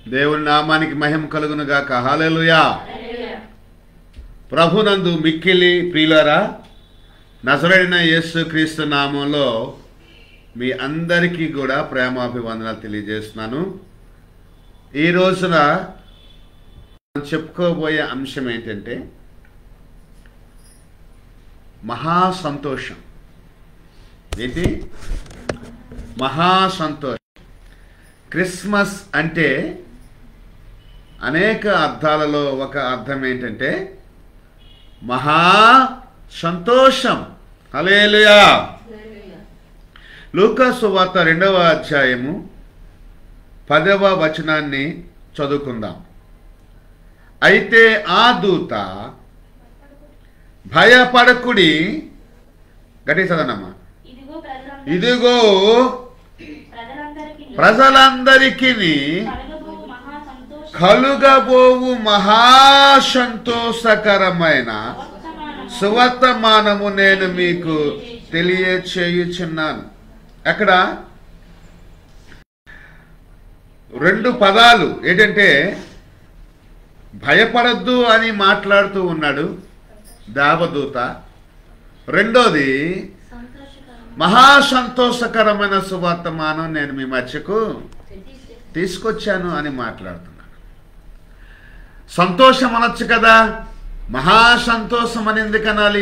దేవుని నామానికి మహిమ కలుగును గాక హాలేలుయా ప్రభునందు మిక్కిలి ప్రియులారా నజరైన యేసు క్రీస్తు నామంలో మీ అందరికీ కూడా ప్రేమాభివందనాలు తెలియజేస్తున్నాను ఈ రోజున మనం చెప్పుకోబోయే అంశం ఏంటంటే మహా సంతోషం ఏంటి మహా సంతోషం క్రిస్మస్ అంటే అనేక అర్థాలలో ఒక అర్థం ఏంటంటే మహా సంతోషం హలేలుయా లూకాసు వార్త రెండవ అధ్యాయము పదవ వచనాన్ని చదువుకుందాం అయితే ఆ దూత భయపడకుడి గట్టి చదవనమ్మా ఇదిగో ప్రజలందరికీ- ఇదిగో ప్రజలందరికీ ప్రజలందరికీ కలుగబోవు మహా సంతోష కలుగబోవు మహా సంతోషకరమైన వర్తమానము సువర్తమానము నేను మీకు తెలియచేయుచున్నాను ఎక్కడ రెండు పదాలు ఏంటంటే భయపడద్దు అని మాట్లాడుతూ ఉన్నాడు దేవదూత రెండోది సంతోషకరము మహా సంతోషకరమైన సువర్తమానం నేను మీ మధ్యకు తీసుకొచ్చాను అని మాట్లాడుతున్నాడు సంతోషం అనొచ్చు కదా మహా సంతోషం అని ఎందుకు అనాలి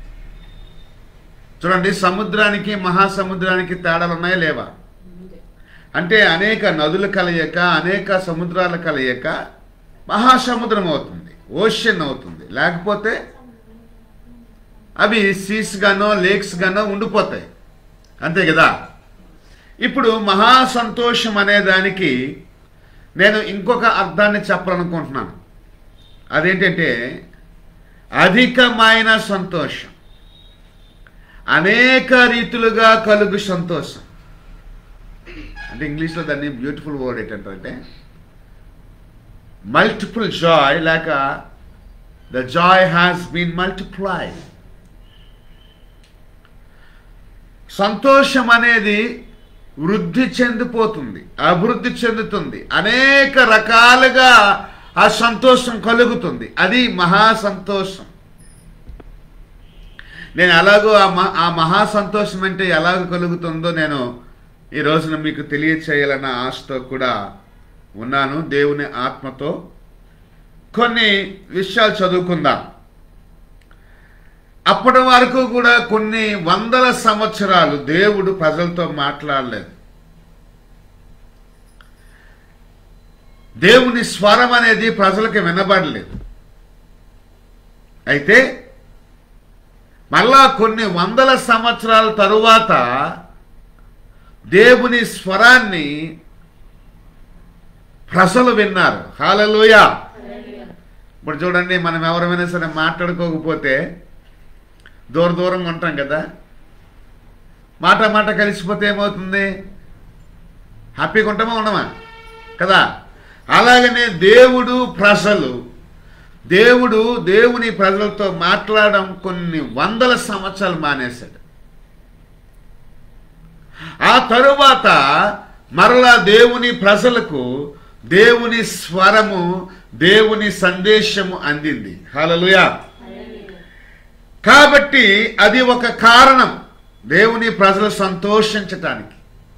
చూడండి సముద్రానికి మహాసముద్రానికి తేడాలు ఉన్నాయా లేవా అంటే అనేక నదులు కలయిక అనేక సముద్రాల కలయిక మహాసముద్రం అవుతుంది ఓషన్ అవుతుంది లేకపోతే అవి సీస్ గానో లేక్స్ గానో ఉండిపోతాయి అంతే కదా ఇప్పుడు మహా సంతోషం అనే దానికి నేను ఇంకొక అర్థాన్ని చెప్పాలనుకుంటున్నాను అదేంటంటే అధికమైన సంతోషం అనేక రీతులుగా కలుగు సంతోషం అంటే ఇంగ్లీష్లో దాన్ని బ్యూటిఫుల్ వర్డ్ ఏంటంటే మల్టిపుల్ జాయ్ లేక the joy has been multiply సంతోషం అనేది వృద్ధి చెందిపోతుంది అభివృద్ధి చెందుతుంది అనేక రకాలుగా ఆ సంతోషం కలుగుతుంది అది మహా సంతోషం నేను ఎలాగో ఆ మ- ఆ మహా సంతోషం అంటే ఎలాగ కలుగుతుందో నేను ఈ రోజున మీకు తెలియచేయాలన్న ఆశతో కూడా ఉన్నాను దేవుని ఆత్మతో కొన్ని విషయాలు చదువుకుందాం అప్పటి వరకు కూడా కొన్ని వందల సంవత్సరాలు దేవుడు ప్రజలతో మాట్లాడలేదు దేవుని స్వరం అనేది ప్రజలకు వినబడలేదు అయితే మళ్ళా కొన్ని వందల సంవత్సరాల తరువాత దేవుని స్వరాన్ని ప్రజలు విన్నారు హాలలోయ ఇప్పుడు చూడండి మనం ఎవరైనా సరే మాట్లాడుకోకపోతే దూర దూరంగా ఉంటాం కదా మాట మాట కలిసిపోతే ఏమవుతుంది హ్యాపీగా ఉంటామా ఉండమా కదా అలాగనే దేవుడు ప్రజలు దేవుడు దేవుని ప్రజలతో మాట్లాడడం కొన్ని వందల సంవత్సరాలు మానేశాడు ఆ తరువాత మరలా దేవుని ప్రజలకు దేవుని స్వరము దేవుని సందేశము అందింది హల్లెలూయా కాబట్టి అది ఒక కారణం దేవుని ప్రజలు సంతోషించటానికి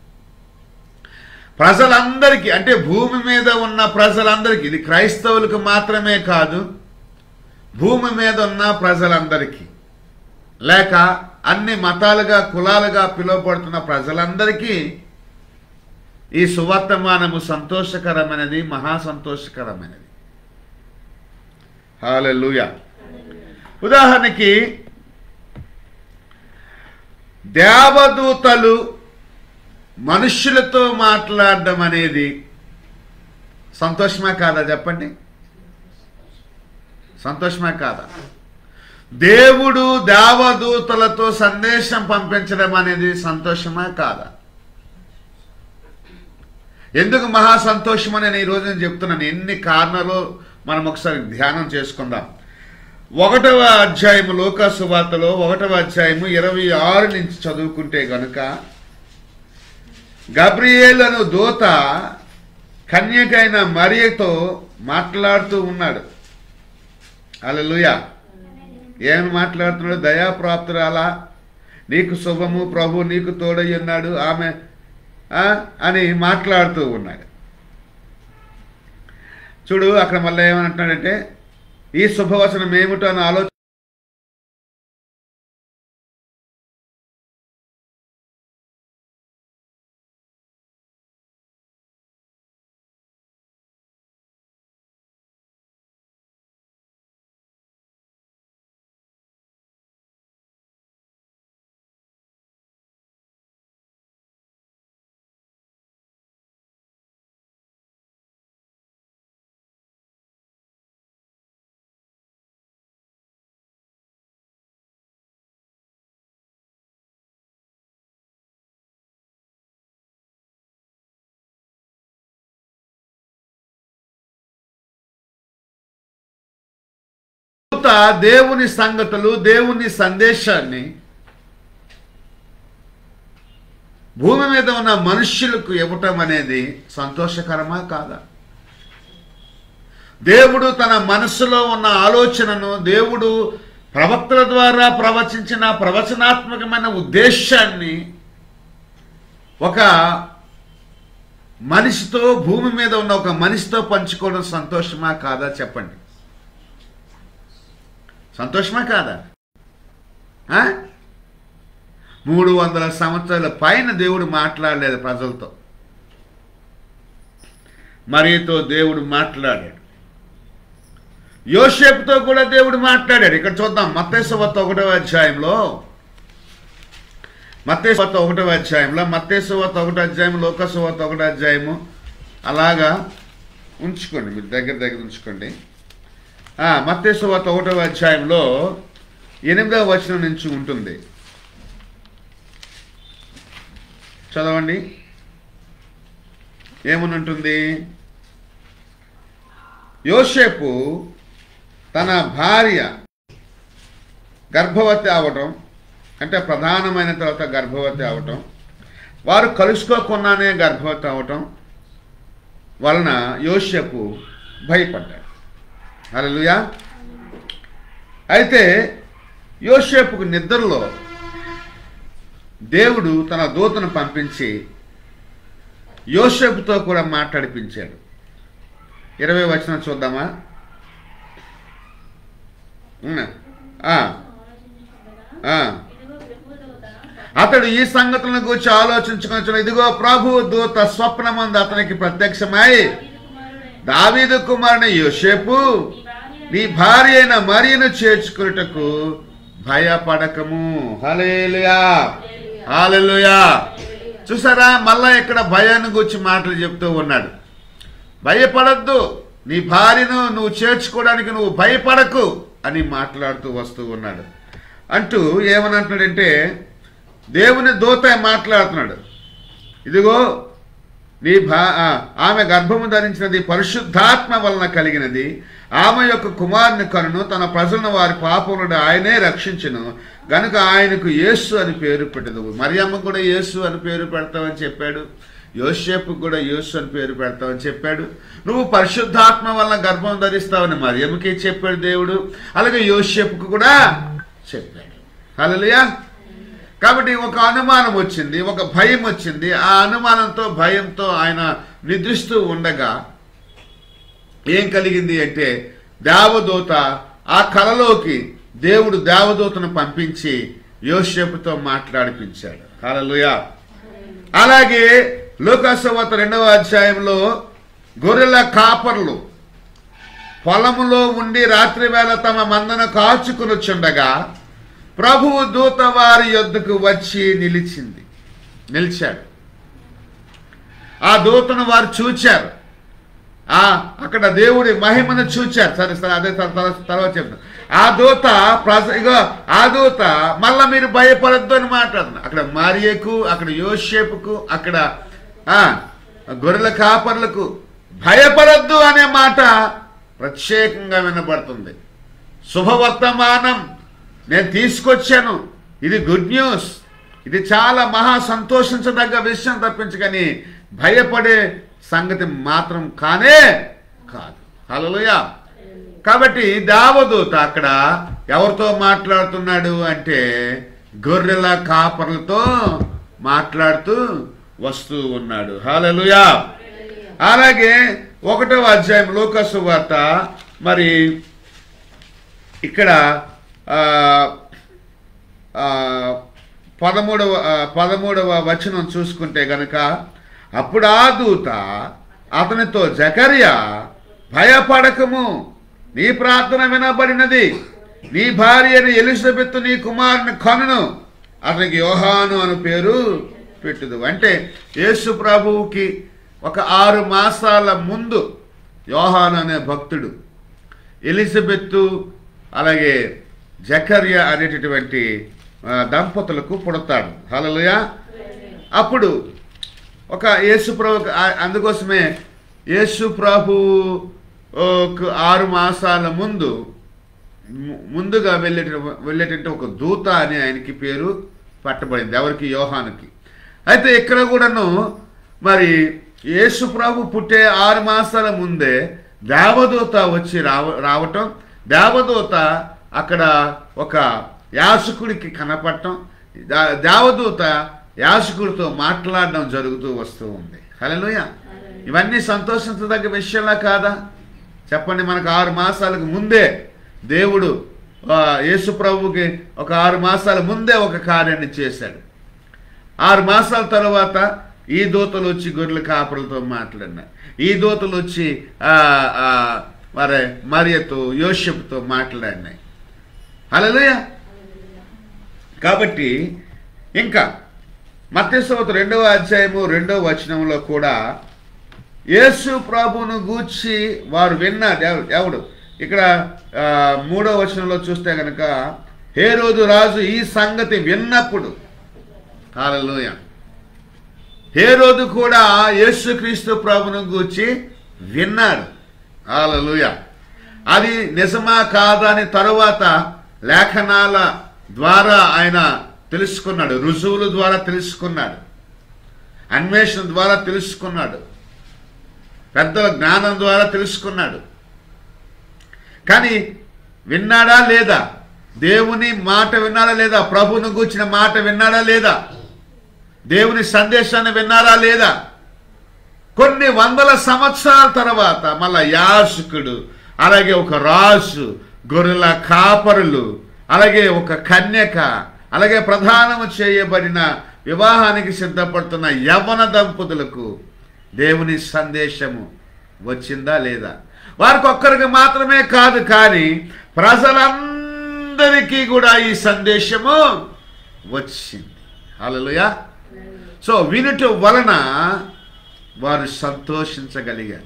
ప్రజలందరికీ అంటే భూమి మీద ఉన్న ప్రజలందరికీ ఇది క్రైస్తవులకు మాత్రమే కాదు భూమి మీద ఉన్న ప్రజలందరికీ లేక అన్ని మతాలుగా కులాలుగా పిలువబడుతున్న ప్రజలందరికీ ఈ సువర్తమానము సంతోషకరమైనది మహా సంతోషకరమైనది హాలెలూయా ఉదాహరణకి దేవదూతలు మనుష్యులతో మాట్లాడడం అనేది సంతోషమే కాదా చెప్పండి సంతోషమే కాదా దేవుడు దేవదూతలతో సందేశం పంపించడం అనేది సంతోషమే కాదా ఎందుకు మహా సంతోషం అని నేను ఈరోజు నేను చెప్తున్నాను ఎన్ని కారణాలు మనం ఒకసారి ధ్యానం చేసుకుందాం ఒకటవ అధ్యాయము లోకాసు వార్తలో ఒకటవ అధ్యాయము ఇరవై ఆరు నుంచి చదువుకుంటే గనుక గబ్రియేల్ అను దూత కన్యకైన మరియతో మాట్లాడుతూ ఉన్నాడు అలలుయా ఏమని మాట్లాడుతున్నాడు దయాప్రాప్తురాలా నీకు శుభము ప్రభు నీకు తోడై ఉన్నాడు ఆమె ఆ, అని మాట్లాడుతూ ఉన్నాడు చూడు అక్కడ మళ్ళీ ఏమంటున్నాడంటే ఈ శుభవచనం ఏమిటో అని ఆలోచన దూత దేవుని సంగతులు దేవుని సందేశాన్ని భూమి మీద ఉన్న మనుష్యులకు ఇవ్వటం అనేది సంతోషకరమా కాదా దేవుడు తన మనస్సులో ఉన్న ఆలోచనను దేవుడు ప్రవక్తల ద్వారా ప్రవచించిన ప్రవచనాత్మకమైన ఉద్దేశాన్ని ఒక మనిషితో భూమి మీద ఉన్న ఒక మనిషితో పంచుకోవడం సంతోషమా కాదా చెప్పండి సంతోషమా కాదా ఆ? మూడు వందల సంవత్సరాల పైన దేవుడు మాట్లాడలేదు ప్రజలతో మరియతో దేవుడు మాట్లాడాడు యోషేపుతో కూడా దేవుడు మాట్లాడాడు ఇక్కడ చూద్దాం మత్తేశ్వత ఒకటో అధ్యాయంలో మత్తేశ్వత ఒకటో అధ్యాయంలో మత్తేశ్వత ఒకటో అధ్యాయం లోకసువత ఒకటో అధ్యాయము అలాగా ఉంచుకోండి మీరు దగ్గర దగ్గర ఉంచుకోండి మత్తేశ్వత ఒకటో అధ్యాయంలో ఎనిమిదవ వచనం నుంచి ఉంటుంది చదవండి ఏమని ఉంటుంది యోసేపు తన భార్య గర్భవతి అవటం అంటే ప్రధానమైన తర్వాత గర్భవతి అవటం వారు కలుసుకోకుండానే గర్భవతి అవటం వలన యోసేపు భయపడ్డాడు హల్లెలూయా అయితే యోసేపుకు నిద్రలో దేవుడు తన దూతను పంపించి యోసేపుతో కూడా మాట్లాడిపించాడు ఇరవై వచనం చూద్దామా ఉన్నా. ఆ, ఆ. ఇదిగో ప్రభు దూత అతడు ఈ సంగతులను గురించి ఆలోచించుకొని ఇదిగో ప్రభు దూత స్వప్నమందు అతనికి ప్రత్యక్షమై దావీదు కుమారుడైన దావీదు కుమారుని యోసేపు నీ భార్య నీ భార్య అయిన మరియను చేర్చుకున్నటకు భయపడకము హలేలుయా హాలెలుయా చూసారా మళ్ళా ఇక్కడ భయాన్ని గురించి మాటలు చెప్తూ ఉన్నాడు భయపడద్దు నీ భార్యను నువ్వు చేర్చుకోవడానికి నువ్వు భయపడకు అని మాట్లాడుతూ వస్తూ ఉన్నాడు అంటూ ఏమని అంటున్నాడంటే దేవుని దూత మాట్లాడుతున్నాడు ఇదిగో నీ భా ఆ, ఆమె గర్భము ధరించినది పరిశుద్ధాత్మ వలన కలిగినది ఆమె యొక్క కుమారుని కనును తన ప్రజలను వారి పాపములను ఆయనే రక్షించును గనుక ఆయనకు యేసు అని పేరు పెట్టదు మరియమ్మ కూడా యేసు అని పేరు పెడతావని చెప్పాడు యోసేపు కూడా యేసు అని పేరు పెడతావని చెప్పాడు నువ్వు పరిశుద్ధాత్మ వలన గర్భం ధరిస్తావని మరియమ్మకి చెప్పాడు దేవుడు అలాగే యోసేపుకు కూడా చెప్పాడు హల్లెలూయా కాబట్టి ఒక అనుమానం వచ్చింది ఒక భయం వచ్చింది ఆ అనుమానంతో భయంతో ఆయన నిద్రిస్తూ ఉండగా ఏం కలిగింది అంటే దేవదూత ఆ కలలోకి దేవుడు దేవదూతను పంపించి యోసేపుతో మాట్లాడిపించాడు హల్లెలూయా అలాగే లోకాసవత రెండవ అధ్యాయంలో గొర్రెల కాపర్లు పొలములో ఉండి రాత్రి వేళ తమ మందను కాచుకునొచ్చుండగా ప్రభువు దూత వారి యొద్దకు వచ్చి నిలిచింది నిలిచాడు ఆ దూతను వారు చూచారు ఆ అక్కడ దేవుడి మహిమను చూచారు సరే సరే అదే తర్- తర్- తర్వాత చెప్తాను ఆ దూత ప్రజ ఇగో ఆ దూత మళ్ళా మీరు భయపడద్దు అని మాట్లాడుతున్నారు అక్కడ మరియకు అక్కడ యోషేపుకు అక్కడ ఆ గొర్రెల కాపర్లకు భయపడద్దు అనే మాట ప్రత్యేకంగా వినబడుతుంది శుభవర్తమానం నేను తీసుకొచ్చాను ఇది గుడ్ న్యూస్ ఇది చాలా మహా సంతోషించదగ్గ విషయం తప్పించకని భయపడే సంగతి మాత్రం కానే కాదు హలోయ కాబట్టి దావదూత అక్కడ ఎవరితో మాట్లాడుతున్నాడు అంటే గొర్రెల కాపర్లతో మాట్లాడుతూ వస్తూ ఉన్నాడు హల్లెలూయా అలాగే ఒకటవ అధ్యాయం లోకసు వార్త మరి ఇక్కడ ఆ, ఆ, పదమూడవ ఆ, పదమూడవ వచనం చూసుకుంటే గనక అప్పుడు ఆ దూత అతనితో జకర్యా భయపడకము నీ ప్రార్థన వినబడినది నీ భార్యని ఎలిజబెత్ నీ కుమారుని కనును అతనికి యోహాను అని పేరు పెట్టుదు అంటే యేసు ప్రభువుకి ఒక ఆరు మాసాల ముందు యోహాను అనే భక్తుడు ఎలిజబెత్తు అలాగే జకర్య అనేటటువంటి ఆ, దంపతులకు పుడతాడు హలలుయా అప్పుడు ఒక యేసు ప్రభు ఆ- అందుకోసమే యేసు ప్రభు ఒక ఆరు మాసాల ముందు ము- ముందుగా వెళ్ళేట వెళ్ళేటంటే ఒక దూత అని ఆయనకి పేరు పట్టబడింది ఎవరికి యోహానుకి అయితే ఇక్కడ కూడాను మరి యేసు ప్రభు పుట్టే ఆరు మాసాల ముందే దేవదూత వచ్చి రావ రావటం దేవదూత అక్కడ ఒక యాసకుడికి కనపడటం దా- దేవదూత యాసకుడితో మాట్లాడడం జరుగుతూ వస్తూ ఉంది హలోయ ఇవన్నీ సంతోషించదగ్గ విషయంలా కాదా చెప్పండి మనకు ఆరు మాసాలకు ముందే దేవుడు ఆ, యేసు ప్రభువుకి ఒక ఆరు మాసాల ముందే ఒక కార్యాన్ని చేశాడు ఆరు మాసాల తర్వాత ఈ దూతలు వచ్చి గొర్రెల కాపరులతో మాట్లాడినాయి ఈ దూతలు వచ్చి ఆ, ఆ, మరి మరియతో యోషపుతో మాట్లాడినాయి హల్లెలూయా కాబట్టి ఇంకా మత్స్యవత రెండవ అధ్యాయము రెండవ వచనంలో కూడా యేసు ప్రభువును గూర్చి వారు విన్నారు ఎవ- ఎవడు ఇక్కడ ఆ, మూడవ వచనంలో చూస్తే గనక హే రోజు రాజు ఈ సంగతి విన్నప్పుడు హల్లెలూయ హే రోజు కూడా యేసుక్రీస్తు ప్రభును గూర్చి విన్నాడు హల్లెలూయ అది నిజమా కాదా అని తరువాత లేఖనాల ద్వారా ఆయన తెలుసుకున్నాడు రుజువుల ద్వారా తెలుసుకున్నాడు అన్వేషణ ద్వారా తెలుసుకున్నాడు పెద్దల జ్ఞానం ద్వారా తెలుసుకున్నాడు కానీ విన్నాడా లేదా దేవుని మాట విన్నాడా లేదా ప్రభువును గూర్చిన మాట విన్నాడా లేదా దేవుని సందేశాన్ని విన్నారా లేదా కొన్ని వందల సంవత్సరాల తర్వాత మళ్ళా యాసుకుడు అలాగే ఒక రాజు గొర్రెల కాపరులు అలాగే ఒక కన్యక అలాగే ప్రధానము చేయబడిన వివాహానికి సిద్ధపడుతున్న యవన దంపతులకు దేవుని సందేశము వచ్చిందా లేదా వారికి ఒక్కరికి మాత్రమే కాదు కానీ ప్రజలందరికీ కూడా ఈ సందేశము వచ్చింది హల్లెలూయా సో వినుట వలన వారు సంతోషించగలిగారు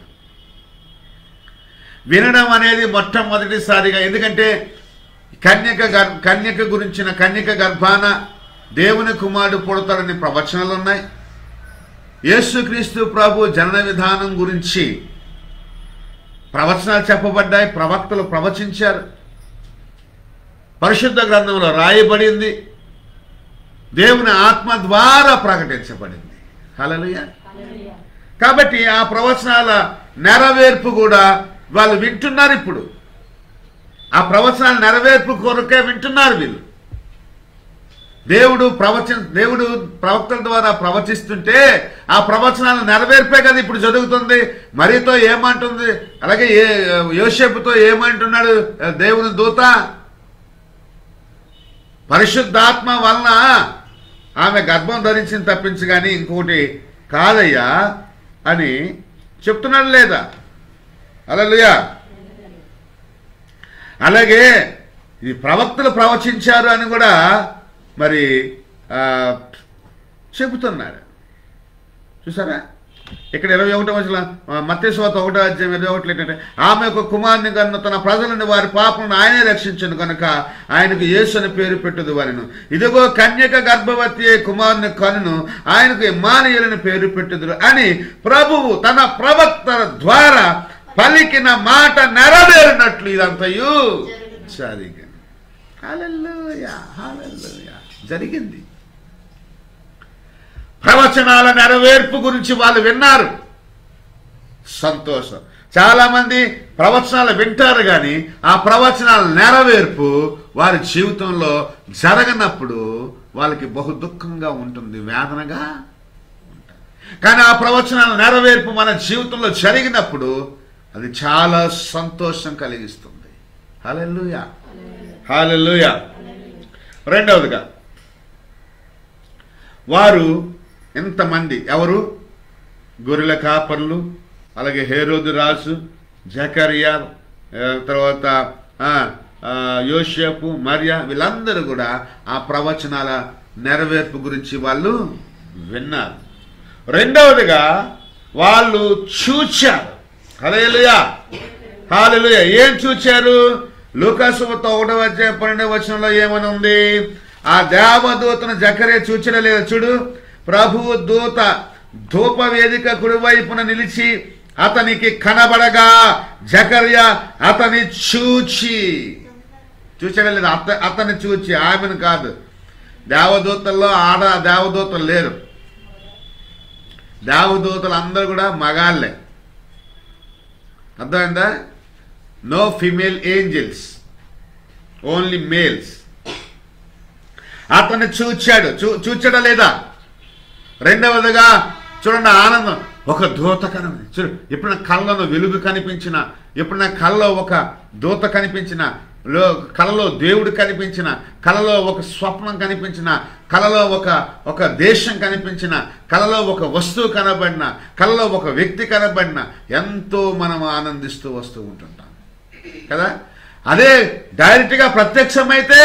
వినడం అనేది మొట్టమొదటిసారిగా ఎందుకంటే కన్యక గర్ కన్యక గురించిన కన్యక గర్భాన దేవుని కుమారుడు పుడతాడని ప్రవచనాలు ఉన్నాయి యేసుక్రీస్తు ప్రభు జనన విధానం గురించి ప్రవచనాలు చెప్పబడ్డాయి ప్రవక్తలు ప్రవచించారు పరిశుద్ధ గ్రంథంలో రాయబడింది దేవుని ఆత్మ ద్వారా ప్రకటించబడింది హల్లెలూయా కాబట్టి ఆ ప్రవచనాల నెరవేర్పు కూడా వాళ్ళు వింటున్నారు ఇప్పుడు ఆ ప్రవచనాల నెరవేర్పు కొరకే వింటున్నారు వీళ్ళు దేవుడు ప్రవచ దేవుడు ప్రవక్తల ద్వారా ప్రవచిస్తుంటే ఆ ప్రవచనాల నెరవేర్పే కదా ఇప్పుడు జరుగుతుంది మరితో ఏమంటుంది అలాగే ఏ యోసేపుతో ఏమంటున్నాడు దేవుని దూత పరిశుద్ధాత్మ వలన ఆమె గర్భం ధరించింది తప్పించి కానీ ఇంకోటి కాదయ్యా అని చెప్తున్నాడు లేదా అలలుయా అలాగే ఇది ప్రవక్తలు ప్రవచించారు అని కూడా మరి ఆ, చెబుతున్నాడు చూసారా ఇక్కడ ఇరవై ఒకటో వచ్చిన మత్స్యవాత ఒకటో అధ్యాయం ఇరవై ఒకటి ఏంటంటే ఆమె ఒక కుమారుని కన్నా తన ప్రజలను వారి పాపలను ఆయనే రక్షించను కనుక ఆయనకు యేసు అని పేరు పెట్టుదు వారిను ఇదిగో కన్యక గర్భవతి అయి కుమారుని కనును ఆయనకు ఇమానియులని పేరు పెట్టుదురు అని ప్రభువు తన ప్రవక్త ద్వారా పలికిన మాట నెరవేరినట్లు ఇదంతయు జరిగింది హల్లెలూయా, హల్లెలూయా. జరిగింది ప్రవచనాల నెరవేర్పు గురించి వాళ్ళు విన్నారు సంతోషం చాలా మంది ప్రవచనాలు వింటారు కానీ ఆ ప్రవచనాల నెరవేర్పు వారి జీవితంలో జరగనప్పుడు వాళ్ళకి బహు దుఃఖంగా ఉంటుంది వేదనగా ఉంటుంది కానీ ఆ ప్రవచనాల నెరవేర్పు మన జీవితంలో జరిగినప్పుడు అది చాలా సంతోషం కలిగిస్తుంది హాలెల్లుయా హాలెల్లుయా రెండవదిగా వారు ఎంతమంది ఎవరు గొర్రెల కాపర్లు అలాగే హేరోదు రాజు జకరియా ఆ, తర్వాత ఆ, ఆ, యోషేపు మరియా వీళ్ళందరూ కూడా ఆ ప్రవచనాల నెరవేర్పు గురించి వాళ్ళు విన్నారు రెండవదిగా వాళ్ళు చూచారు హల్లెలూయా హాలెలుయ ఏం చూచారు లూకాసువతో ఒకటో వచ్చే పన్నెండవ వచనంలో ఏమని ఉంది ఆ దేవదూతను జకరే చూచిన లేదా చూడు ప్రభువు దూత ధూప వేదిక కుడివైపున నిలిచి అతనికి కనబడగా జకర్య అతని చూచి చూచాడా లేదా అత అతన్ని చూచి ఆమెను కాదు దేవదూతల్లో ఆడ దేవదూతలు లేరు దేవదూతలు అందరూ కూడా మగాళ్ళే అర్థమైందా no female angels only males అతన్ని చూచాడు చూ చూచాడా లేదా రెండవదిగా చూడండి ఆనందం ఒక దూత కనిపి చూడు ఎప్పుడైనా కళ్ళలో వెలుగు కనిపించిన ఎప్పుడైనా కళ్ళలో ఒక దూత కనిపించిన లో కళలో దేవుడు కనిపించిన కళలో ఒక స్వప్నం కనిపించిన కళలో ఒక ఒక దేశం కనిపించిన కళలో ఒక వస్తువు కనబడిన కళలో ఒక వ్యక్తి కనబడిన ఎంతో మనం ఆనందిస్తూ వస్తూ ఉంటుంటాం కదా అదే డైరెక్ట్గా ప్రత్యక్షమైతే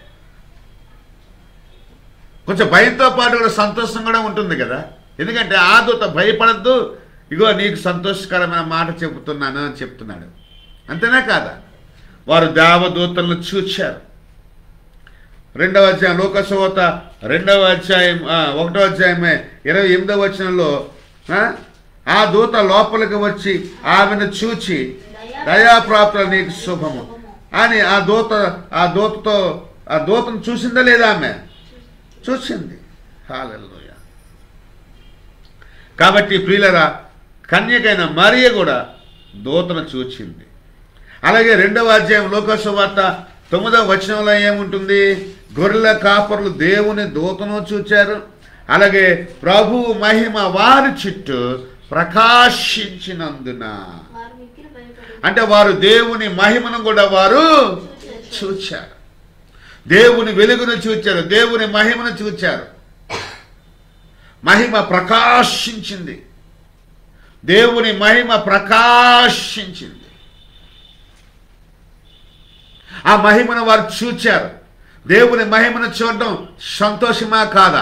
కొంచెం భయంతో పాటు కూడా సంతోషం కూడా ఉంటుంది కదా ఎందుకంటే ఆ దూత భయపడద్దు ఇగో నీకు సంతోషకరమైన మాట చెబుతున్నాను అని చెప్తున్నాడు అంతేనా కాదా వారు దేవదూతలను చూచారు రెండవ అధ్యాయం లోకసోత రెండవ అధ్యాయం ఆ, ఒకటో అధ్యాయమే ఇరవై ఎనిమిదవ వచనంలో ఆ, ఆ దూత లోపలికి వచ్చి ఆమెను చూచి దయాప్రాప్తుల నీకు శుభము అని ఆ దూత ఆ దూతతో ఆ దూతను చూసిందా లేదా ఆమె చూసింది హాలెలూయ కాబట్టి ప్రియులరా కన్యకైన మరియ కూడా దూతను చూచింది అలాగే రెండవ అధ్యాయం లోకసువార్త తొమ్మిదవ వచనంలో ఏముంటుంది గొర్రెల కాపర్లు దేవుని దూతను చూచారు అలాగే ప్రభు మహిమ వారి చుట్టూ ప్రకాశించినందున వారు మిక్కిలి భయపడి అంటే వారు దేవుని మహిమను కూడా వారు చూచారు దేవుని వెలుగును చూచారు దేవుని మహిమను చూచారు మహిమ ప్రకాశించింది దేవుని మహిమ ప్రకాశించింది ఆ మహిమను వారు చూచారు దేవుని మహిమను చూడడం సంతోషమా కాదా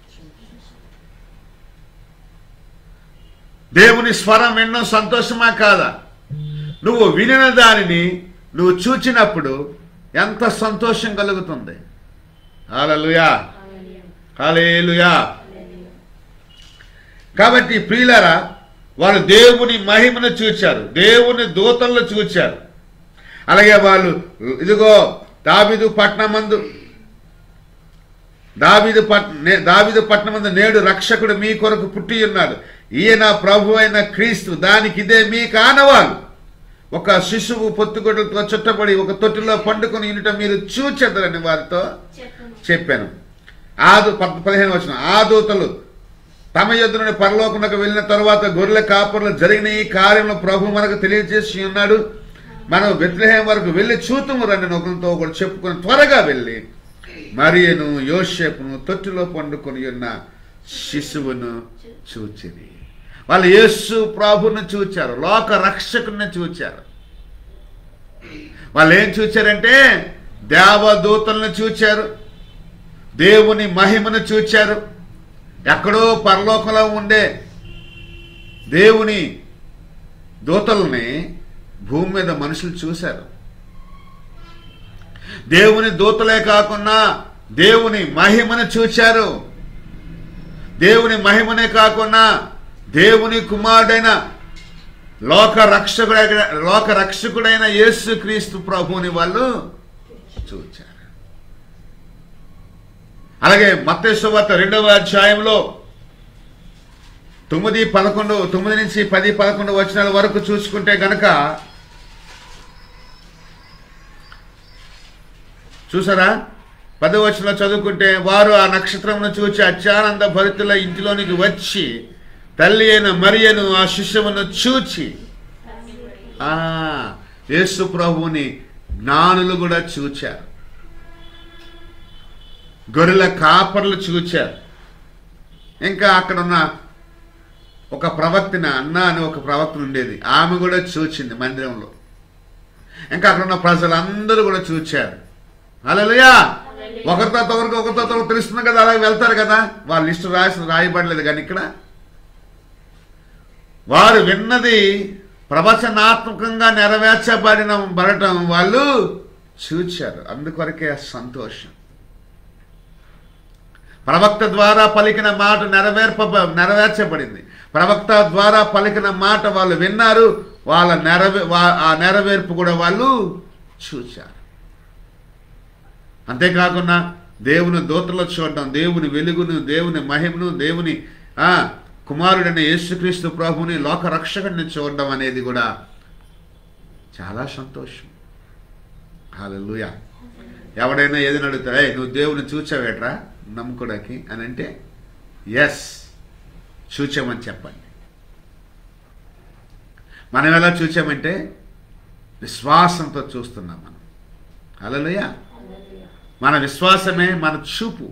దేవుని స్వరం వినడం సంతోషమా కాదా నువ్వు వినిన దానిని నువ్వు చూచినప్పుడు ఎంత సంతోషం కలుగుతుంది హాలలుయా హాలేలుయా కాబట్టి ప్రియులారా వాళ్ళు దేవుని మహిమను చూచారు దేవుని దూతలను చూచారు అలాగే వాళ్ళు ఇదిగో దావిదు పట్నమందు దావిదు పట్ నే- దావీదు పట్టణమందు నేడు రక్షకుడు మీ కొరకు పుట్టి ఉన్నాడు ఈయన ప్రభు అయిన క్రీస్తు దానికి ఇదే మీ కానవాలు ఒక శిశువు పొత్తుగొడ్డలతో చుట్టబడి ఒక తొట్టిలో పండుకొని యూనిట మీరు చూచెదరని వారితో చెప్పను చెప్పాను ఆదు పద్- పదిహేను వచ్చిన ఆ దూతలు తమ యొద్ద నుండి పరలోకమునకు వెళ్ళిన తరువాత గొర్రెల కాపురలు జరిగిన ఈ కార్యంలో ప్రభు మనకు తెలియజేసి ఉన్నాడు మనం బెత్లహేం వరకు వెళ్ళి చూతుము రండి ఒకరితో ఒకరు చెప్పుకొని త్వరగా వెళ్ళి మరియను యోషేపును తొట్టిలో పండుకొని ఉన్న శిశువును చూచిరి వాళ్ళు యేసు ప్రభుని చూచారు లోక రక్షకుని చూచారు వాళ్ళు ఏం చూచారంటే దేవదూతలను చూచారు దేవుని మహిమను చూచారు ఎక్కడో పరలోకంలో ఉండే దేవుని దూతల్ని భూమి మీద మనుషులు చూశారు దేవుని దూతలే కాకుండా దేవుని మహిమను చూచారు దేవుని మహిమనే కాకుండా దేవుని కుమారుడైన లోక రక్షకుడైన లోక రక్షకుడైన యేసు క్రీస్తు ప్రభువుని వాళ్ళు చూచారు అలాగే మత్తేశ్వత రెండవ అధ్యాయంలో తొమ్మిది పదకొండు తొమ్మిది నుంచి పది పదకొండు వచనాల వరకు చూసుకుంటే గనక చూసారా పది వచనంలో చదువుకుంటే వారు ఆ నక్షత్రమును చూచి అత్యానంద భరితుల ఇంటిలోనికి వచ్చి తల్లి అయిన మరియను ఆ శిష్యమును చూచి ఆ యేసు ప్రభువుని జ్ఞానులు కూడా చూచారు గొర్రెల కాపర్లు చూచారు ఇంకా అక్కడ ఉన్న ఒక ప్రవక్తిన అన్న అని ఒక ప్రవక్తన ఉండేది ఆమె కూడా చూచింది మందిరంలో ఇంకా అక్కడ ఉన్న ప్రజలందరూ కూడా చూచారు అలలుయా ఒకరితో ఒకరికి ఒకరితో ఒకరికి తెలుస్తుంది కదా అలాగే వెళ్తారు కదా వాళ్ళ లిస్టు రాసి రాయబడలేదు కానీ ఇక్కడ వారు విన్నది ప్రవచనాత్మకంగా నెరవేర్చబడిన బడటం వాళ్ళు చూచారు అందుకొరకే సంతోషం ప్రవక్త ద్వారా పలికిన మాట నెరవేర్ప నెరవేర్చబడింది ప్రవక్త ద్వారా పలికిన మాట వాళ్ళు విన్నారు వాళ్ళ నెరవే వా- ఆ నెరవేర్పు కూడా వాళ్ళు చూచారు అంతేకాకుండా దేవుని దూతలు చూడడం దేవుని వెలుగును దేవుని మహిమను దేవుని ఆ కుమారుడైన యేసుక్రీస్తు ప్రభుని లోక రక్షకుడిని చూడడం అనేది కూడా చాలా సంతోషం హల్లెలూయా ఎవడైనా ఏదైనా అడుగుతారా "ఏయ్, నువ్వు దేవుని చూచావేట్రా నమ్ముకోడానికి అని అంటే ఎస్ చూచామని చెప్పండి మనం ఎలా చూచామంటే విశ్వాసంతో చూస్తున్నాం మనం హల్లెలూయా మన విశ్వాసమే మన చూపు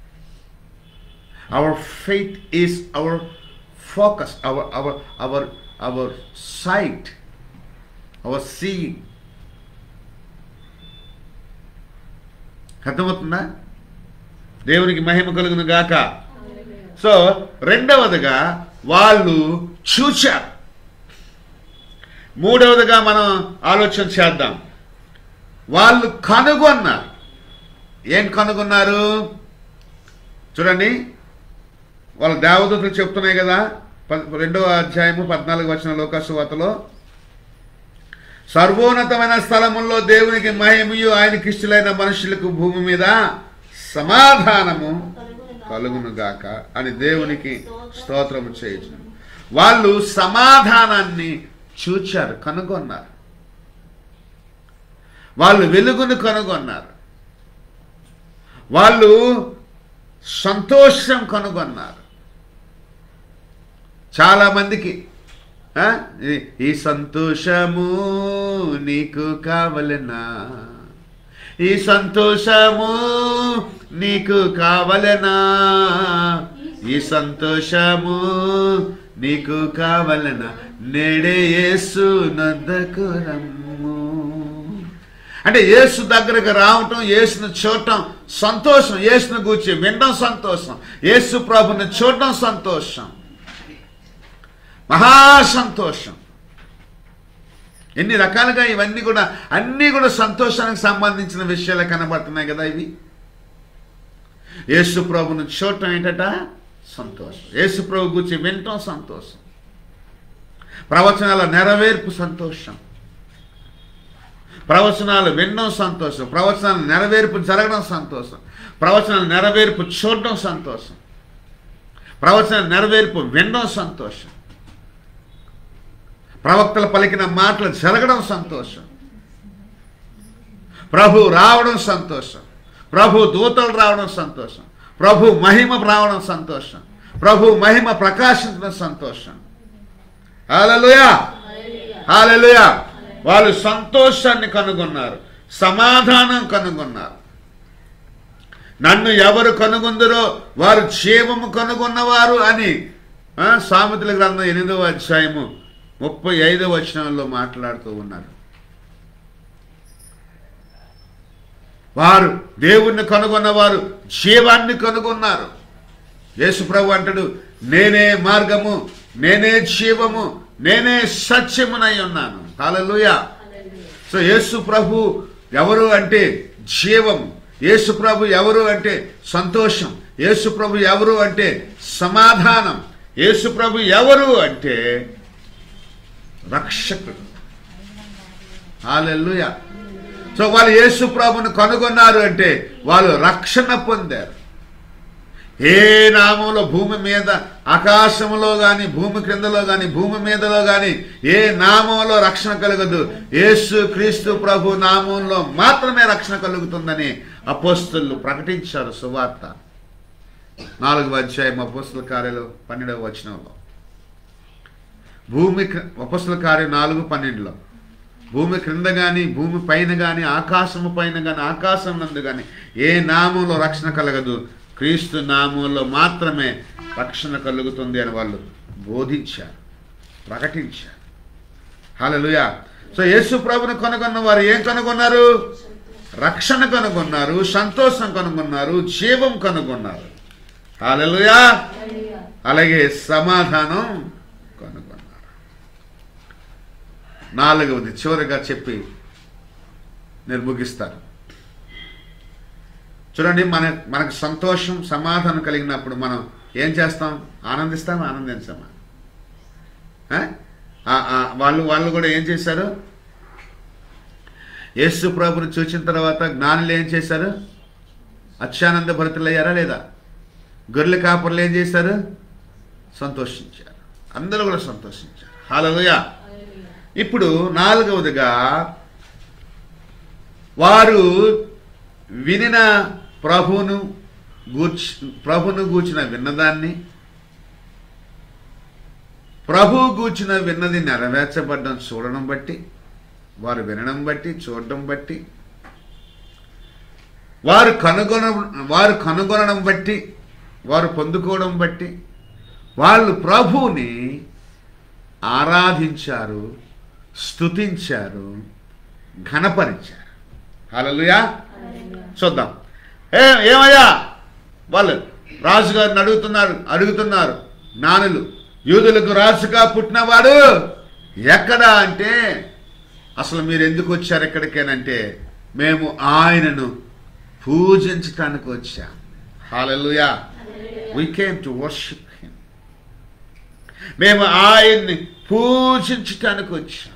our faith is our focus our our our our sight our seeing అర్థమవుతుందా దేవునికి మహిమ కలుగును గాక సో రెండవదిగా వాళ్ళు చూచారు మూడవదిగా మనం ఆలోచన చేద్దాం వాళ్ళు కనుగొన్నారు ఏం కనుగొన్నారు చూడండి వాళ్ళ దేవదూతలు చెప్తున్నాయి కదా పద్- రెండవ అధ్యాయము పద్నాలుగు వచ్చిన లోకసువార్తలో సర్వోన్నతమైన స్థలముల్లో దేవునికి మహిమయు ఆయనకి ఇష్టలైన మనుషులకు భూమి మీద సమాధానము కలుగును గాక అని దేవునికి స్తోత్రము చేయొచ్చు వాళ్ళు సమాధానాన్ని చూచారు కనుగొన్నారు వాళ్ళు వెలుగును కనుగొన్నారు వాళ్ళు సంతోషం కనుగొన్నారు చాలా మందికి ఆ, ఈ- ఈ సంతోషము నీకు కావలెనా ఈ సంతోషము నీకు కావలెనా ఈ సంతోషము నీకు కావలెనా నేడే యేసు నద్దకు రమ్ము అంటే యేసు దగ్గరకు రావటం యేసును చూడటం సంతోషం యేసును గూర్చి వినడం సంతోషం యేసు ప్రభుని చూడటం సంతోషం మహా సంతోషం ఎన్ని రకాలుగా ఇవన్నీ కూడా అన్నీ కూడా సంతోషానికి సంబంధించిన విషయాలే కనబడుతున్నాయి కదా ఇవి యేసు ప్రభుని చూడటం ఏంటట సంతోషం యేసు ప్రభు గురించి వినటం సంతోషం ప్రవచనాల నెరవేర్పు సంతోషం ప్రవచనాలు వినడం సంతోషం ప్రవచనాలు నెరవేర్పు జరగడం సంతోషం ప్రవచనాలు నెరవేర్పు చూడడం సంతోషం ప్రవచనాల నెరవేర్పు వినడం సంతోషం ప్రవక్తలు పలికిన మాటలు జరగడం సంతోషం ప్రభు రావడం సంతోషం ప్రభు దూతలు రావడం సంతోషం ప్రభు మహిమ రావడం సంతోషం ప్రభు మహిమ ప్రకాశించడం సంతోషం హల్లెలూయా హల్లెలూయా వాళ్ళు సంతోషాన్ని కనుగొన్నారు సమాధానం కనుగొన్నారు నన్ను ఎవరు కనుగొందరో వారు క్షేమము కనుగొన్నవారు అని ఆ, సామెతల గ్రంథం ఎనిమిదవ అధ్యాయము ముప్పై ఐదవ వచనంలో మాట్లాడుతూ ఉన్నారు వారు దేవుణ్ణి కనుగొన్నవారు జీవాన్ని కనుగొన్నారు యేసు ప్రభు అంటాడు నేనే మార్గము నేనే జీవము నేనే సత్యమునై ఉన్నాను హల్లెలూయా సో యేసు ప్రభు ఎవరు అంటే జీవము యేసు ప్రభు ఎవరు అంటే సంతోషం యేసు ప్రభు ఎవరు అంటే సమాధానం యేసు ప్రభు ఎవరు అంటే రక్షకుడు హాలెల్లుయా సో వాళ్ళు యేసు ప్రభుని కనుగొన్నారు అంటే వాళ్ళు రక్షణ పొందారు ఏ నామంలో భూమి మీద ఆకాశములో గాని భూమి క్రిందలో గాని భూమి మీదలో గాని ఏ నామంలో రక్షణ కలగదు యేసు క్రీస్తు ప్రభు నామంలో మాత్రమే రక్షణ కలుగుతుందని అపోస్తులు ప్రకటించారు సువార్త నాలుగవ అధ్యాయం అపోస్తుల కార్యాలు పన్నెండవ వచనంలో భూమి క్రి- అపోస్తుల కార్యం నాలుగు పన్నెండులో భూమి క్రింద గాని భూమి పైన గాని ఆకాశము పైన గాని ఆకాశం నందు గాని ఏ నామంలో రక్షణ కలగదు క్రీస్తు నామంలో మాత్రమే రక్షణ కలుగుతుంది అని వాళ్ళు బోధించారు ప్రకటించారు హల్లెలూయా సో యేసు ప్రభుని కనుగొన్న వారు ఏం కనుగొన్నారు రక్షణ కనుగొన్నారు సంతోషం కనుగొన్నారు జీవం కనుగొన్నారు హల్లెలూయా అలాగే సమాధానం కనుగొన్నారు నాలుగవది చివరిగా చెప్పి నేను ముగిస్తాను చూడండి మన మనకు సంతోషం సమాధానం కలిగినప్పుడు మనం ఏం చేస్తాం ఆనందిస్తాం ఆనందించామా ఆ? ఆ- ఆ వాళ్ళు వాళ్ళు కూడా ఏం చేశారు యేసు ప్రభుని చూసిన తర్వాత జ్ఞానులు ఏం చేశారు అత్యానంద భరితులయ్యారా లేదా గొర్రెల కాపర్లు ఏం చేశారు సంతోషించారు అందరూ కూడా సంతోషించారు హాలలుయా ఇప్పుడు నాలుగవదిగా వారు వినిన ప్రభువును గూర్చి ప్రభును గూర్చిన విన్నదాన్ని ప్రభు గూర్చిన విన్నది నెరవేర్చబడ్డం చూడడం బట్టి వారు వినడం బట్టి చూడడం బట్టి వారు కనుగొన వారు కనుగొనడం బట్టి వారు పొందుకోవడం బట్టి వాళ్ళు ప్రభువుని ఆరాధించారు స్తుతించారు ఘనపరిచారు హల్లెలూయా చూద్దాం ఏ ఏమయ్యా వాళ్ళు రాజుగారిని అడుగుతున్నారు అడుగుతున్నారు జ్ఞానులు యూదులకు రాజుగా పుట్టినవాడు ఎక్కడా అంటే అసలు మీరు ఎందుకు వచ్చారు ఎక్కడికేనంటే మేము ఆయనను పూజించటానికి వచ్చాం hallelujah we came to worship him మేము ఆయన్ని పూజించటానికి వచ్చాం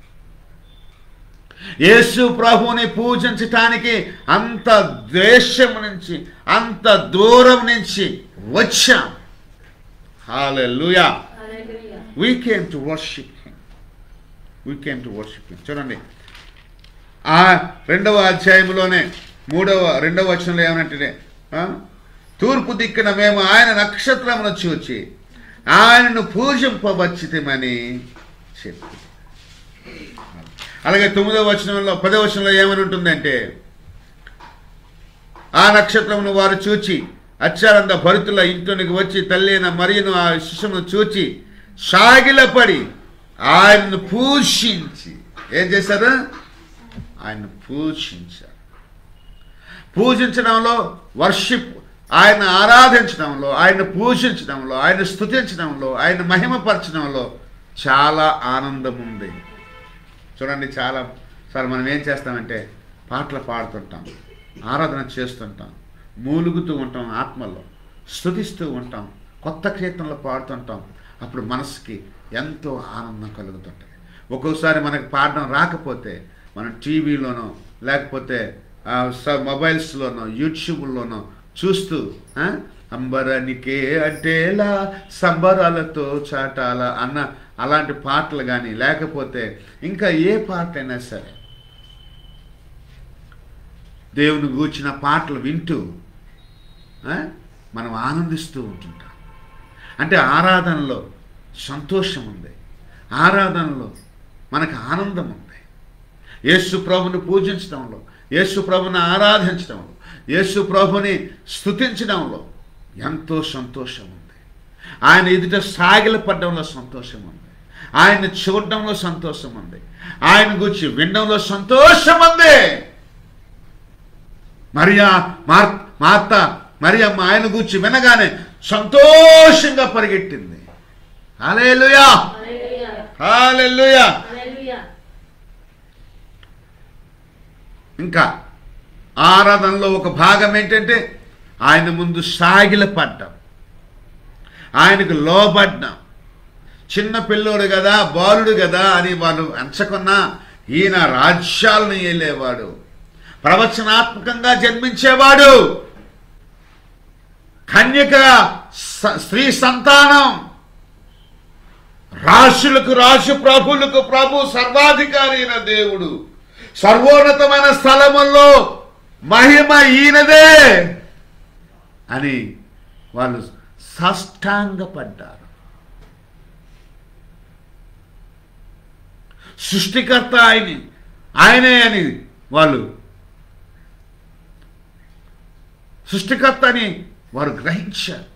యేసు ప్రభువుని పూజించటానికి అంత ద్వేషం నుంచి అంత దూరం నుంచి వచ్చాం hallelujah we came to worship him we came to worship him చూడండి ఆ రెండవ అధ్యాయంలోనే మూడవ రెండవ వచనంలో ఏమనంటే ఆ? తూర్పు దిక్కున మేము ఆయన నక్షత్రమును చూచి ఆయనను పూజింపవచ్చితమని చెప్పి అలాగే తొమ్మిదవ వచనంలో పదవ వచనంలో ఏమని ఉంటుందంటే ఆ నక్షత్రమును వారు చూచి అచ్చారంద భరితుల ఇంటికి వచ్చి తల్లిన మరియును ఆ శిశువును చూచి సాగిలపడి ఆయనను పూజించి ఏం చేశారు ఆయన పూజించారు పూజించడంలో వర్షిప్ ఆయన ఆరాధించడంలో ఆయన పూజించడంలో ఆయన స్తుతించడంలో ఆయన మహిమపరచడంలో చాలా ఆనందం ఉంది చూడండి చాలా సార్ మనం ఏం చేస్తామంటే పాటలు పాడుతుంటాం ఆరాధన చేస్తుంటాం మూలుగుతూ ఉంటాం ఆత్మలో స్తుతిస్తూ ఉంటాం కొత్త కీర్తనలు పాడుతుంటాం అప్పుడు మనసుకి ఎంతో ఆనందం కలుగుతుంటుంది ఒక్కోసారి మనకు పాడడం రాకపోతే మనం టీవీలోనో లేకపోతే ఆ, స- మొబైల్స్లోనో యూట్యూబ్లోనో చూస్తూ ఆ, అంబరానికే అంటేలా సంబరాలతో చాటాల అన్న అలాంటి పాటలు కానీ లేకపోతే ఇంకా ఏ పాట అయినా సరే దేవుని గూర్చిన పాటలు వింటూ ఆ, మనం ఆనందిస్తూ ఉంటుంటాం అంటే ఆరాధనలో సంతోషం ఉంది ఆరాధనలో మనకు ఆనందం ఉంది యేసు ప్రభుని పూజించడంలో యేసు ప్రభుని ఆరాధించడంలో యేసు ప్రభుని స్తుతించడంలో ఎంతో సంతోషం ఉంది ఆయన ఎదుట సాగిలపడడంలో సంతోషం ఉంది ఆయన చూడడంలో సంతోషం ఉంది ఆయన గురించి వినడంలో సంతోషం ఉంది మరియా మార్ మార్త మరియమ్మ ఆయన గూర్చి వినగానే సంతోషంగా పరిగెట్టింది హాలేలుయా హాలేలుయా ఇంకా ఆరాధనలో ఒక భాగం ఏంటంటే ఆయన ముందు సాగిలపడ్డం ఆయనకు లోబడ్డం చిన్న పిల్లోడు కదా బాలుడు కదా అని వాళ్ళు ఎంచకున్నా ఈయన రాజ్యాలను ఏలేవాడు ప్రవచనాత్మకంగా జన్మించేవాడు కన్యక స- స్త్రీ సంతానం రాశులకు రాశు ప్రభులకు ప్రభు సర్వాధికారి అయిన దేవుడు సర్వోన్నతమైన స్థలముల్లో మహిమ ఈయనదే అని వాళ్ళు సాష్టాంగపడ్డారు సృష్టికర్త ఆయని ఆయనే అని వాళ్ళు సృష్టికర్త అని వారు గ్రహించారు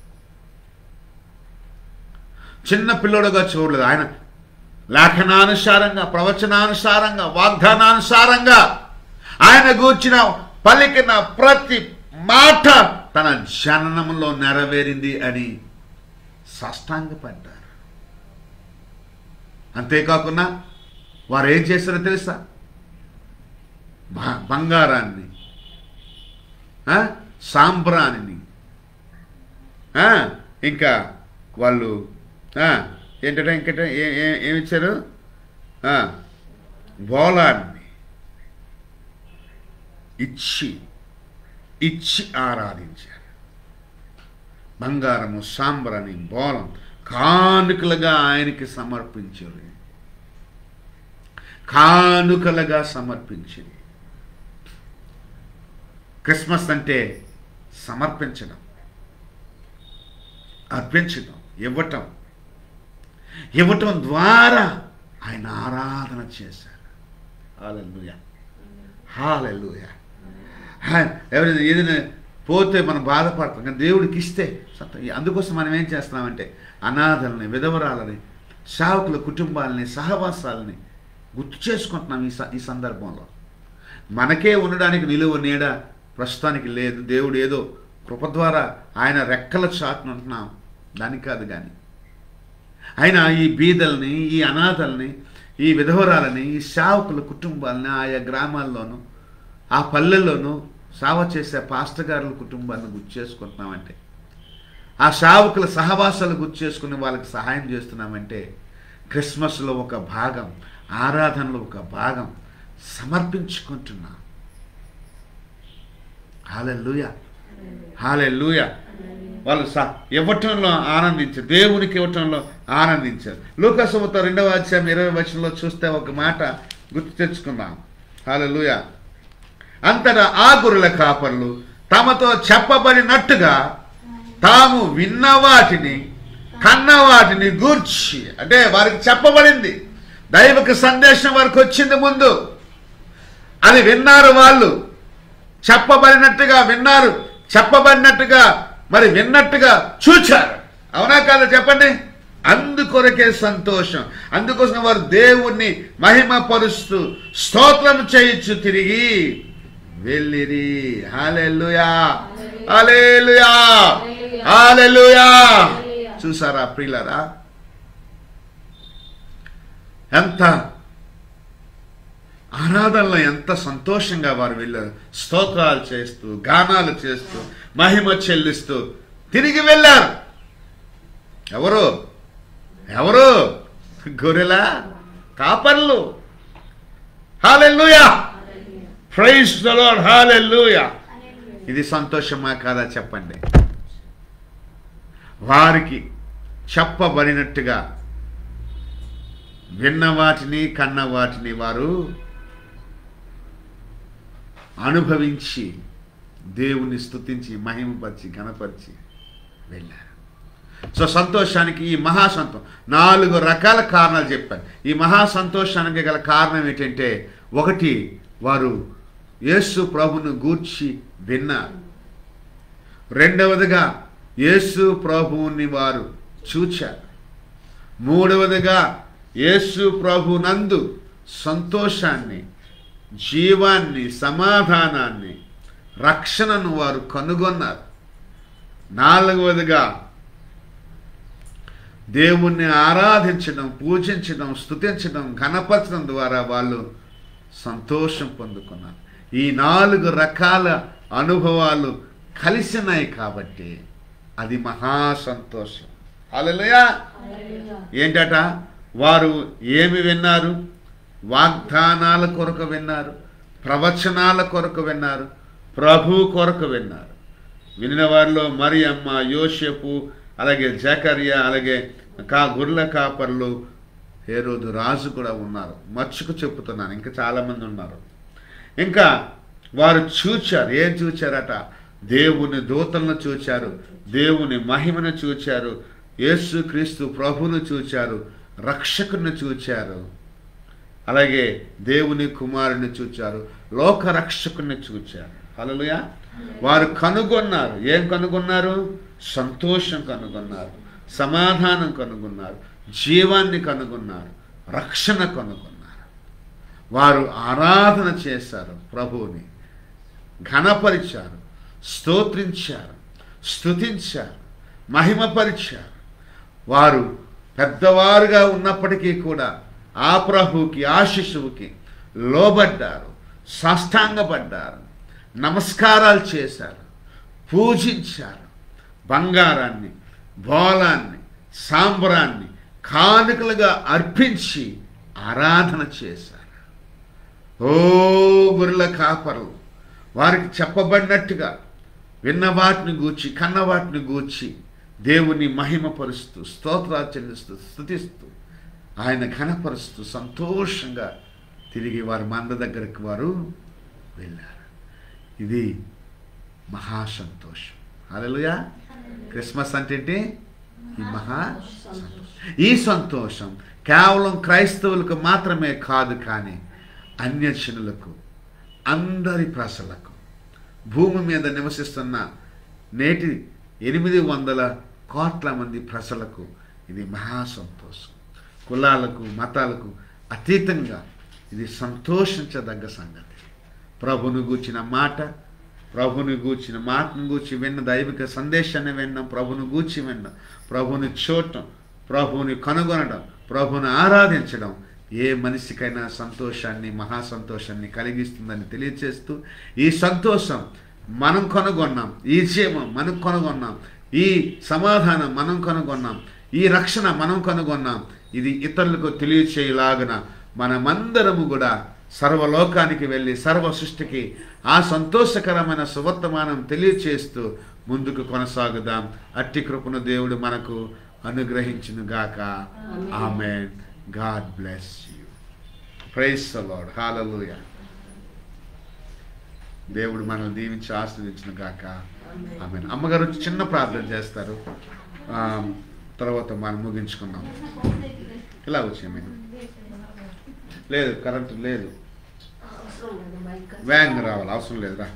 చిన్న పిల్లడుగా చూడలేదు ఆయన లేఖనానుసారంగా ప్రవచనానుసారంగా వాగ్దానానుసారంగా ఆయన గూర్చిన పలికిన ప్రతి మాట తన జననంలో నెరవేరింది అని సాష్టాంగపడ్డారు అంతేకాకుండా వారు ఏం చేశారో తెలుసా బ- బంగారాన్ని ఆ, సాంబ్రాణిని ఆ, ఇంకా వాళ్ళు ఆ, ఏంటంటే ఇంకట ఏ- ఏ- ఏమి ఇచ్చారు ఆ, బోలాన్ని ఇచ్చి ఇచ్చి ఆరాధించారు బంగారము సాంబ్రాణి బోలం కానుకలుగా ఆయనకి సమర్పించారు కానుకలుగా సమర్పించింది క్రిస్మస్ అంటే సమర్పించడం అర్పించడం ఇవ్వటం ఇవ్వటం ద్వారా ఆయన ఆరాధన చేశారు హాలెల్లుయా హాలెల్లుయా ఎవరైనా ఏదైనా పోతే మనం బాధపడతాం కానీ దేవుడికి ఇస్తే సత్త- అందుకోసం మనం ఏం చేస్తున్నామంటే అనాథల్ని విధవరాలని సేవకుల కుటుంబాలని సహవాసాలని గుర్తు చేసుకుంటున్నాం ఈ స- ఈ సందర్భంలో మనకే ఉండడానికి నిలువ నీడ ప్రస్తుతానికి లేదు దేవుడు ఏదో కృప ద్వారా ఆయన రెక్కల చాటును ఉంటున్నాం దానికి కాదు కానీ ఆయన ఈ బీదల్ని ఈ అనాథల్ని ఈ విధవరాలని ఈ సేవకుల కుటుంబాలని ఆయా గ్రామాల్లోనూ ఆ పల్లెల్లోనూ సేవ చేసే పాస్టర్ గారుల కుటుంబాన్ని గుర్తు చేసుకుంటున్నామంటే ఆ సేవకుల సహవాసాలు గుర్తు చేసుకుని వాళ్ళకి సహాయం చేస్తున్నామంటే క్రిస్మస్లో ఒక భాగం ఆరాధనలో ఒక భాగం సమర్పించుకుంటున్నాం హాలెల్లుయ హాలెల్లుయ వాళ్ళు స ఇవ్వటంలో ఆనందించారు దేవునికి ఇవ్వటంలో ఆనందించారు లూకసముతో రెండవ అధ్యాయం ఇరవై వచనంలో చూస్తే ఒక మాట గుర్తు తెచ్చుకుందాం హాలెల్లుయ అంతటా ఆ గొర్రెల కాపర్లు తమతో చెప్పబడినట్టుగా తాము విన్న వాటిని కన్న వాటిని గూర్చి అంటే వారికి చెప్పబడింది దైవక సందేశం వారికి వచ్చింది ముందు అది విన్నారు వాళ్ళు చెప్పబడినట్టుగా విన్నారు చెప్పబడినట్టుగా మరి విన్నట్టుగా చూచారు అవునా కాదా చెప్పండి అందుకొరకే సంతోషం అందుకోసం వారు దేవుణ్ణి మహిమపరుస్తూ స్తోత్రం చేయొచ్చు తిరిగి వెళ్ళిరి హాలెల్లుయా హాలెల్లుయా హాలెల్లుయా చూసారా ప్రియులరా ఎంత ఆరాధనలో ఎంత సంతోషంగా వారు వెళ్ళారు స్తోత్రాలు చేస్తూ గానాలు చేస్తూ మహిమ చెల్లిస్తూ తిరిగి వెళ్ళారు ఎవరు ఎవరు గొర్రెల కాపర్లు hallelujah praise the Lord hallelujah ఇది సంతోషమా కాదా చెప్పండి వారికి చెప్పబడినట్టుగా విన్న వాటిని కన్న వాటిని వారు అనుభవించి దేవుని స్తుతించి మహిమపరిచి గణపరిచి వెళ్ళారు సో సంతోషానికి ఈ మహా సంతో నాలుగు రకాల కారణాలు చెప్పాను ఈ మహా సంతోషానికి గల కారణం ఏంటంటే ఒకటి వారు యేసు ప్రభును గూర్చి విన్నారు రెండవదిగా యేసు ప్రభువుని వారు చూచారు మూడవదిగా యేసు ప్రభునందు సంతోషాన్ని జీవాన్ని సమాధానాన్ని రక్షణను వారు కనుగొన్నారు నాలుగవదిగా దేవుణ్ణి ఆరాధించడం పూజించడం స్తుతించడం ఘనపరచడం ద్వారా వాళ్ళు సంతోషం పొందుకున్నారు ఈ నాలుగు రకాల అనుభవాలు కలిసినాయి కాబట్టి అది మహా సంతోషం హల్లెలూయా ఏంటట వారు ఏమి విన్నారు వాగ్దానాల కొరకు విన్నారు ప్రవచనాల కొరకు విన్నారు ప్రభు కొరకు విన్నారు వినిన వారిలో మరియమ్మ యోషపు అలాగే జకర్య అలాగే కా గుర్ల కాపర్లు హేరోదు రాజు కూడా ఉన్నారు మచ్చుకు చెప్పుతున్నాను ఇంకా చాలామంది ఉన్నారు ఇంకా వారు చూచారు ఏం చూచారట దేవుని దూతలను చూచారు దేవుని మహిమను చూచారు యేసు క్రీస్తు ప్రభువును చూచారు రక్షకుని చూచారు అలాగే దేవుని కుమారుని చూచారు లోక రక్షకుని చూచారు హల్లెలూయా వారు కనుగొన్నారు ఏం కనుగొన్నారు సంతోషం కనుగొన్నారు సమాధానం కనుగొన్నారు జీవాన్ని కనుగొన్నారు రక్షణ కనుగొన్నారు వారు ఆరాధన చేశారు ప్రభువుని ఘనపరిచారు స్తోత్రించారు స్తుతించారు మహిమపరిచారు వారు పెద్దవారుగా ఉన్నప్పటికీ కూడా ఆ ప్రభువుకి ఆ శిశువుకి లోబడ్డారు సాష్టాంగపడ్డారు నమస్కారాలు చేశారు పూజించారు బంగారాన్ని బోలాన్ని సాంబ్రాన్ని కానుకలుగా అర్పించి ఆరాధన చేశారు ఓ గురుల కాపరు వారికి చెప్పబడినట్టుగా విన్న వాటిని గూర్చి కన్న వాటిని గూర్చి దేవుని మహిమపరుస్తూ స్తోత్రాలు చెల్లిస్తూ స్థుతిస్తూ ఆయన ఘనపరుస్తూ సంతోషంగా తిరిగి వారి మంద దగ్గరికి వారు వెళ్ళారు ఇది మహా సంతోషం అలలుయా క్రిస్మస్ అంటే ఏంటి ఈ మహా సంతోషం. ఈ సంతోషం కేవలం క్రైస్తవులకు మాత్రమే కాదు కానీ అన్యజనులకు అందరి ప్రజలకు భూమి మీద నివసిస్తున్న నేటి ఎనిమిది వందల కోట్ల మంది ప్రజలకు ఇది మహా సంతోషం కులాలకు మతాలకు అతీతంగా ఇది సంతోషించదగ్గ సంగతి ప్రభుని గూర్చిన మాట ప్రభుని గూర్చిన మాటను గూర్చి విన్న దైవిక సందేశాన్ని వినడం ప్రభుని గూర్చి వినడం ప్రభుని చూడటం ప్రభుని కనుగొనడం ప్రభుని ఆరాధించడం ఏ మనిషికైనా సంతోషాన్ని మహా సంతోషాన్ని కలిగిస్తుందని తెలియచేస్తూ ఈ సంతోషం మనం కనుగొన్నాం ఈ జీవం మనం కనుగొన్నాం ఈ సమాధానం మనం కనుగొన్నాం ఈ రక్షణ మనం కనుగొన్నాం ఇది ఇతరులకు తెలియచేయలాగున మనమందరము కూడా సర్వలోకానికి వెళ్ళి సర్వ సృష్టికి ఆ సంతోషకరమైన సువర్తమానం తెలియచేస్తూ ముందుకు కొనసాగుదాం అట్టి కృపను దేవుడు మనకు అనుగ్రహించును గాక amen God bless you praise Lord hallelujah దేవుడు మనల్ని దీవించి ఆస్వాదించిన గాక ఆమె అమ్మగారు వచ్చి చిన్న ప్రార్థన చేస్తారు ఆ, తర్వాత మనం ముగించుకుందాం ఇలా వచ్చాయి మేము లేదు కరెంట్ లేదు వ్యాంగ్ రావాలి అవసరం లేదురా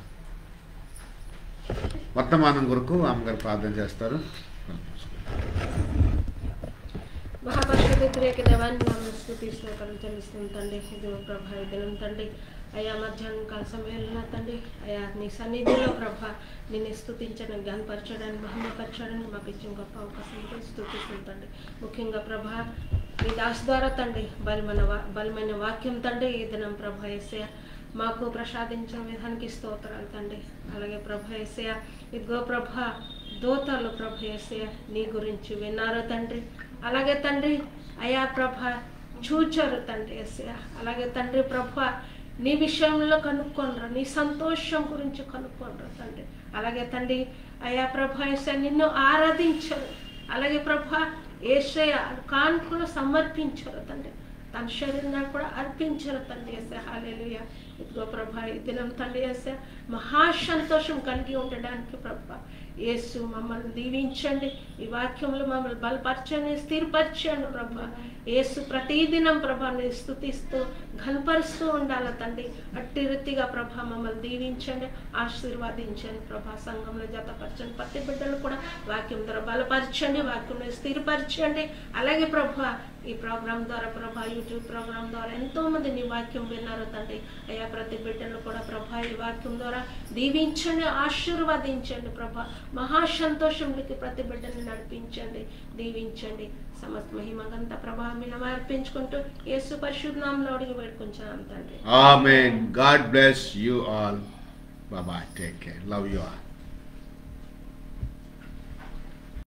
వర్తమానం కొరకు అమ్మగారు ప్రార్థన చేస్తారు మహాపరిషత్తురేక దేవాన్ని మనం స్థుతి శ్లోకాలు చెల్లిస్తుంది తండ్రి ఇది ప్రభా ఈ దినం తండ్రి అయా మధ్యాహ్నం కాల సమయంలో తండ్రి అయా నీ సన్నిధిలో ప్రభ నిన్ను స్థుతించడానికి గనపరచడానికి మహిమపరచడానికి మాకు ఇచ్చిన గొప్ప అవకాశం స్థుతిస్తుంది తండ్రి ముఖ్యంగా ప్రభా ఈ దాస్ ద్వారా తండ్రి బలమైన వా- బలమైన వాక్యం తండ్రి ఈ దినం ప్రభ ఏసయ మాకు ప్రసాదించిన విధానికి స్తోత్రాలు తండ్రి అలాగే ప్రభ ఏసయ ఇదిగో ప్రభ దోతలు ప్రభ ఏసయ నీ గురించి విన్నారు తండ్రి అలాగే తండ్రి అయా ప్రభ చూచారు తండ్రి ఏసయ అలాగే తండ్రి ప్రభ నీ విషయంలో కనుక్కొనరా నీ సంతోషం గురించి కనుక్కొనరా తండ్రి అలాగే తండ్రి అయా ప్రభ ఏసయ నిన్ను ఆరాధించరు అలాగే ప్రభ ఏసయ కానుకలు సమర్పించరు తండ్రి తన శరీరాన్ని కూడా అర్పించరు తండ్రి వేసే హాలేలుయ ఇదిగో ప్రభా ఈ దినం తండ్రి వేసే మహా సంతోషం కలిగి ఉండడానికి ప్రభా యేసు మమ్మల్ని దీవించండి ఈ వాక్యంలో మమ్మల్ని బలపరచండి స్థిరపరచండి ప్రభా యేసు ప్రతిదినం ప్రభాని స్థుతిస్తూ ఘనపరుస్తూ ఉండాలి తండ్రి అట్టి రీతిగా ప్రభా మమ్మల్ని దీవించండి ఆశీర్వాదించండి ప్రభా సంఘంలో జతపరచండి ప్రతి బిడ్డలు కూడా వాక్యం ద్వారా బలపరచండి వాక్యంలో స్థిరపరచండి అలాగే ప్రభా ఈ ప్రోగ్రాం ద్వారా ప్రభా యూట్యూబ్ ప్రోగ్రాం ద్వారా ఎంతో మంది నీ వాక్యం విన్నారు తండ్రి అయ్యా ప్రతి బిడ్డలు కూడా ప్రభా ఈ వాక్యం ద్వారా దీవించండి ఆశీర్వదించండి ప్రభా మహా సంతోషంలోకి ప్రతి బిడ్డని నడిపించండి దీవించండి సమస్త మహిమగంత ప్రభావం అర్పించుకుంటూ యేసు పరిశుద్ధనామంలో అడిగి పెట్టుకుంటున్నాను తండ్రి amen God bless you all బాబా take care love you all